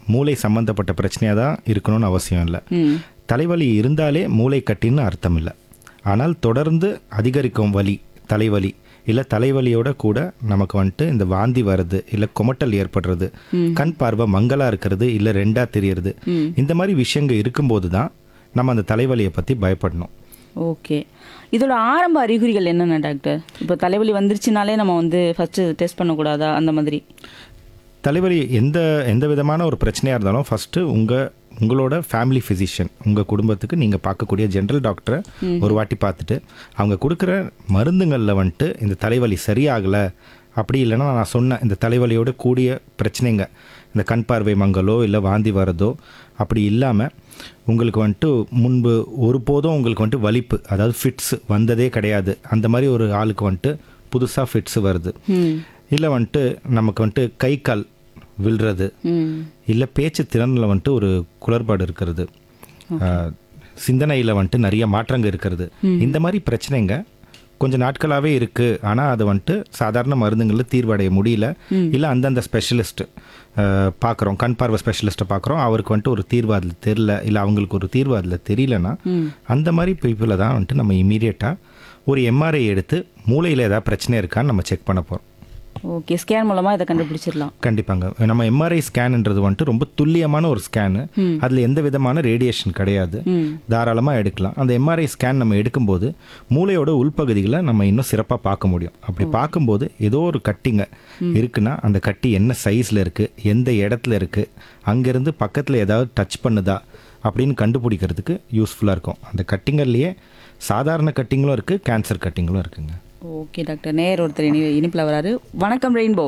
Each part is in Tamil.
மூளை சம்மந்தப்பட்ட பிரச்சனையாக தான் இருக்கணும்னு அவசியம் இல்லை ம் தலைவலி இருந்தாலே மூளை கட்டின்னு அர்த்தம் இல்லை ஆனால் தொடர்ந்து அதிகரிக்கும் வலி தலைவலி இல்லை தலைவலியோட கூட நமக்கு வந்துட்டு இந்த வாந்தி வர்றது இல்லை குமட்டல் ஏற்படுறது கண் பார்வை மங்கலாக இருக்கிறது இல்லை ரெண்டா தெரியறது இந்த மாதிரி விஷயங்கள் இருக்கும்போது தான் நம்ம அந்த தலைவலியை பற்றி பயப்படணும் ஓகே இதோட ஆரம்ப அறிகுறிகள் என்னென்ன டாக்டர் இப்போ தலைவலி வந்துருச்சுனாலே நம்ம வந்து ஃபர்ஸ்ட் டெஸ்ட் பண்ணக்கூடாதா அந்த மாதிரி தலைவலி எந்த எந்த விதமான ஒரு பிரச்சனையாக இருந்தாலும் ஃபஸ்ட்டு உங்கள் உங்களோட ஃபேமிலி ஃபிசிஷியன் உங்கள் குடும்பத்துக்கு நீங்கள் பார்க்கக்கூடிய ஜென்ரல் டாக்டரை ஒரு வாட்டி பார்த்துட்டு அவங்க கொடுக்குற மருந்துங்களில் வந்துட்டு இந்த தலைவலி சரியாகலை அப்படி இல்லைன்னா நான் சொன்ன இந்த தலைவலியோட கூடிய பிரச்சனைங்க இந்த கண் பார்வை மங்கலோ இல்லை வாந்தி வரதோ அப்படி இல்லாமல் உங்களுக்கு வந்துட்டு முன்பு ஒருபோதும் உங்களுக்கு வந்துட்டு வலிப்பு அதாவது ஃபிட்ஸ் வந்ததே கிடையாது அந்த மாதிரி ஒரு ஆளுக்கு வந்துட்டு புதுசாக ஃபிட்ஸ் வருது ம் இல்லை வந்துட்டு நமக்கு வந்துட்டு கை கால் விழுறது ம் இல்லை பேச்சு திறனில் வந்துட்டு ஒரு குளறுபாடு இருக்கிறது சிந்தனையில் வந்துட்டு நிறைய மாற்றங்கள் இருக்கிறது இந்த மாதிரி பிரச்சனைங்க கொஞ்ச நாட்களாகவே இருக்குது ஆனால் அது வந்துட்டு சாதாரண மருந்துங்களில் தீர்வடைய முடியல இல்லை அந்தந்த ஸ்பெஷலிஸ்ட் பார்க்குறோம் கண் பார்வை ஸ்பெஷலிஸ்ட்டை பார்க்குறோம் அவருக்கு வந்துட்டு ஒரு தீர்வு அதில் தெரில இல்லை அவங்களுக்கு ஒரு தீர்வு அதில் தெரியலனா அந்த மாதிரி பீப்புளை தான் வந்துட்டு நம்ம இமீடியட்டாக ஒரு எம்ஆர்ஐ எடுத்து மூளையில் ஏதாவது பிரச்சனை இருக்கான்னு நம்ம செக் பண்ண போகிறோம் ஓகே ஸ்கேன் மூலமாக இதை கண்டுபிடிச்சிடலாம் கண்டிப்பாங்க நம்ம எம்ஆர்ஐ ஸ்கேன்ன்றது வந்துட்டு ரொம்ப துல்லியமான ஒரு ஸ்கேனு அதில் எந்த விதமான ரேடியேஷன் கிடையாது ம் தாராளமாக எடுக்கலாம் அந்த எம்ஆர்ஐ ஸ்கேன் நம்ம எடுக்கும்போது மூளையோட உள்பகுதிகளை நம்ம இன்னும் சிறப்பாக பார்க்க முடியும் அப்படி பார்க்கும்போது ஏதோ ஒரு கட்டிங்க இருக்குன்னா அந்த கட்டி என்ன சைஸில் இருக்குது எந்த இடத்துல இருக்குது அங்கேருந்து பக்கத்தில் ஏதாவது டச் பண்ணுதா அப்படின்னு கண்டுபிடிக்கிறதுக்கு யூஸ்ஃபுல்லாக இருக்கும் அந்த கட்டிங்கள்லேயே சாதாரண கட்டிங்களும் இருக்குது கேன்சர் கட்டிங்களும் இருக்குங்க ஓகே டாக்டர் நேர் ஒருத்தர் இனி இனிப்பில் வராரு வணக்கம் ரெயின்போ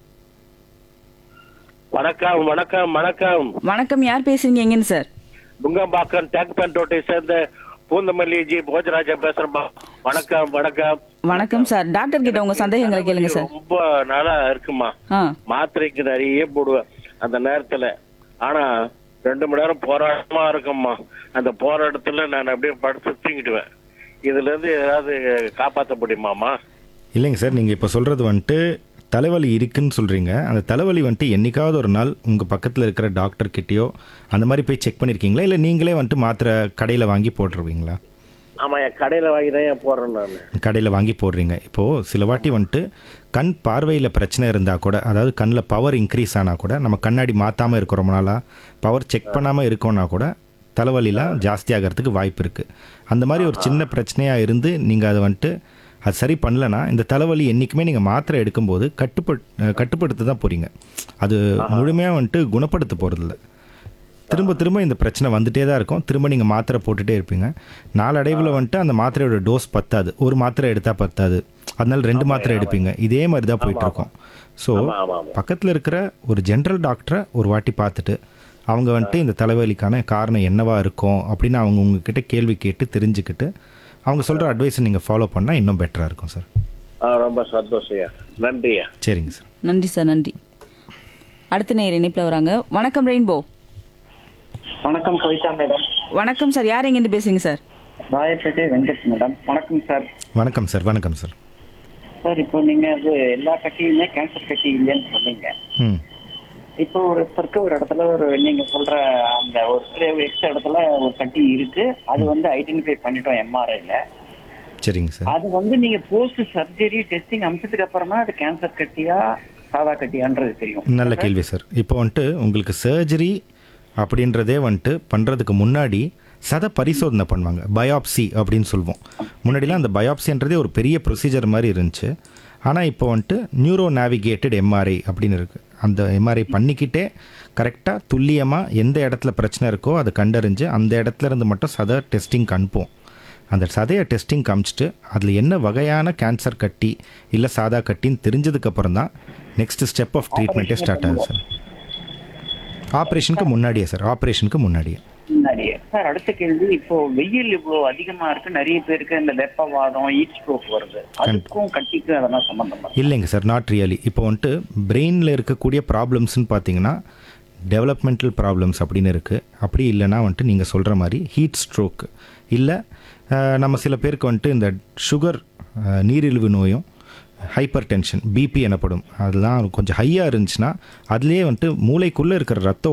வணக்கம் வணக்கம் வணக்கம் வணக்கம் யார் பேசுறீங்க எங்கன்னு சார் நுங்கம்பாக்கம் டேங்க் பேண்டோட்டை சேர்ந்த பூந்தமல்லி ஜி போஜராஜா பேசுறேன்பா வணக்கம் வணக்கம் வணக்கம் சார் டாக்டர் கிட்ட உங்க சந்தேகங்களை கேளுங்க சார் ரொம்ப நாளா இருக்குமா ஆ மாத்திரைக்கு நிறைய போடுவேன் அந்த நேரத்துல ஆனா ரெண்டு மணி நேரம் போராட்டமா இருக்கும்மா அந்த போராட்டத்துல நான் அப்படியே படுத்து தூங்கிடுவேன் இதுல இருந்து ஏதாவது காப்பாற்ற முடியுமாமா இல்லைங்க சார் நீங்கள் இப்போ சொல்கிறது வந்துட்டு தலைவலி இருக்குன்னு சொல்கிறீங்க அந்த தலைவலி வந்துட்டு என்னைக்காவது ஒரு நாள் உங்கள் பக்கத்தில் இருக்கிற டாக்டர் கிட்டேயோ அந்த மாதிரி போய் செக் பண்ணியிருக்கீங்களா இல்லை நீங்களே வந்துட்டு மாத்திரை கடையில் வாங்கி போட்டுருவீங்களா ஆமா என் கடையில வாங்கி தான் ஏன் போடுறேன் நான் கடையில் வாங்கி போடுறீங்க இப்போது சில வாட்டி வந்துட்டு கண் பார்வையில் பிரச்சனை இருந்தால் கூட அதாவது கண்ணில் பவர் இன்க்ரீஸ் ஆனால் கூட நம்ம கண்ணாடி மாற்றாமல் இருக்கிற ரொம்ப நாளாக பவர் செக் பண்ணாமல் இருக்கோம்னா கூட தலைவலிலாம் ஜாஸ்தி ஆகிறதுக்கு வாய்ப்பு இருக்குது அந்த மாதிரி ஒரு சின்ன பிரச்சனையாக இருந்து நீங்கள் அதை வந்துட்டு அது சரி பண்ணலனா இந்த தலைவலி என்றைக்குமே நீங்கள் மாத்திரை எடுக்கும்போது கட்டுப்பட் கட்டுப்படுத்த தான் போகிறீங்க அது முழுமையாக வந்துட்டு குணப்படுத்த போகிறதில்ல திரும்ப திரும்ப இந்த பிரச்சனை வந்துட்டே தான் இருக்கும் திரும்ப நீங்கள் மாத்திரை போட்டுகிட்டே இருப்பீங்க நாளடைவில் வந்துட்டு அந்த மாத்திரையோட டோஸ் பத்தாது ஒரு மாத்திரை எடுத்தால் பத்தாது அதனால ரெண்டு மாத்திரை எடுப்பீங்க இதே மாதிரி தான் போயிட்டு இருக்கும் ஸோ ஆமா ஆமா பக்கத்தில் இருக்கிற ஒரு ஜென்ரல் டாக்டரை ஒரு வாட்டி பார்த்துட்டு அவங்க வந்துட்டு இந்த தலைவலிக்கான காரணம் என்னவா இருக்கும் அப்படின்னு அவங்க உங்ககிட்ட கேள்வி கேட்டு தெரிஞ்சுக்கிட்டு அவங்க சொல்கிற அட்வைஸை நீங்கள் ஃபாலோ பண்ணால் இன்னும் பெட்டராக இருக்கும் சார் ஆ, ரொம்ப சந்தோஷம் நன்றியா சரிங்க சார் நன்றி சார் நன்றி அடுத்த நேர் இணைப்பில் வராங்க வணக்கம் ரெயின்போ வணக்கம் கவிதா மேடம் வணக்கம் சார் யார் எங்கேருந்து பேசுறீங்க சார் ராயப்பேட்டை வெங்கட் மேடம் வணக்கம் சார் வணக்கம் சார் வணக்கம் சார் சார் இப்போ நீங்க அது எல்லா கட்டியுமே கேன்சர் கட்டி இல்லைன்னு சொன்னீங்க ம் இப்போ ஒருத்தருக்கு ஒரு இடத்துல ஒரு நீங்க சொல்ற அந்த ஒரு எக்ஸ் இடத்துல ஒரு கட்டி இருக்கு அது வந்து ஐடென்டிஃபை பண்ணிட்டோம் எம்ஆர்ஐல சரிங்க சார் அது வந்து நீங்க போஸ்ட் சர்ஜரி டெஸ்டிங் அமிச்சதுக்கு அப்புறமா அது கேன்சர் கட்டியா சாதா கட்டியான்றது தெரியும் நல்ல கேள்வி சார் இப்போ வந்துட்டு உங்களுக்கு சர்ஜரி அப்படின்றதே வந்துட்டு பண்ணுறதுக்கு முன்னாடி சத பரிசோதனை பண்ணுவாங்க பயாப்சி அப்படின்னு சொல்லுவோம் முன்னாடிலாம் அந்த பயாப்சின்றதே ஒரு பெரிய ப்ரொசீஜர் மாதிரி இருந்துச்சு ஆனால் இப்போ வந்துட்டு நியூரோ நேவிகேட்டட் எம்ஆர்ஐ அப்படின்னு இருக்குது அந்த எம்ஆர்ஐ பண்ணிக்கிட்டே கரெக்டாக துல்லியமாக எந்த இடத்துல பிரச்சனை இருக்கோ அதை கண்டறிஞ்சு அந்த இடத்துல இருந்து மட்டும் சத டெஸ்டிங் அனுப்புவோம் அந்த சதையை டெஸ்டிங் காமிச்சிட்டு அதில் என்ன வகையான கேன்சர் கட்டி இல்லை சாதா கட்டின்னு தெரிஞ்சதுக்கப்புறம் தான் நெக்ஸ்ட் ஸ்டெப் ஆஃப் ட்ரீட்மெண்ட்டே ஸ்டார்ட் ஆகுது சார் ஆப்ரேஷனுக்கு முன்னாடியே சார் ஆப்ரேஷனுக்கு முன்னாடியே முன்னாடியே சார் அடுத்த கேள்வி இப்போ வெயில் இவ்வளவு அதிகமா இருக்கு நிறைய பேருக்கு இந்த வெப்பவாதம் ஹீட் ஸ்ட்ரோக் வருது அதுக்கும் கட்டிக்கும் அதெல்லாம் சம்பந்தமா இல்லைங்க சார் நாட் ரியலி இப்போ வந்துட்டு பிரெயினில் இருக்கக்கூடிய ப்ராப்ளம்ஸ்னு பார்த்தீங்கன்னா டெவலப்மெண்டல் ப்ராப்ளம்ஸ் அப்படின்னு இருக்குது அப்படி இல்லைன்னா வந்துட்டு நீங்கள் சொல்கிற மாதிரி ஹீட் ஸ்ட்ரோக் இல்லை அஹ், நம்ம சில பேருக்கு வந்துட்டு இந்த சுகர் நீரிழிவு நோயும் ஹைப்பர் டென்ஷன் பிபி எனப்படும் அதெல்லாம் கொஞ்சம் ஹையாக இருந்துச்சுன்னா அதுலேயே வந்துட்டு மூளைக்குள்ளே இருக்கிற ரத்த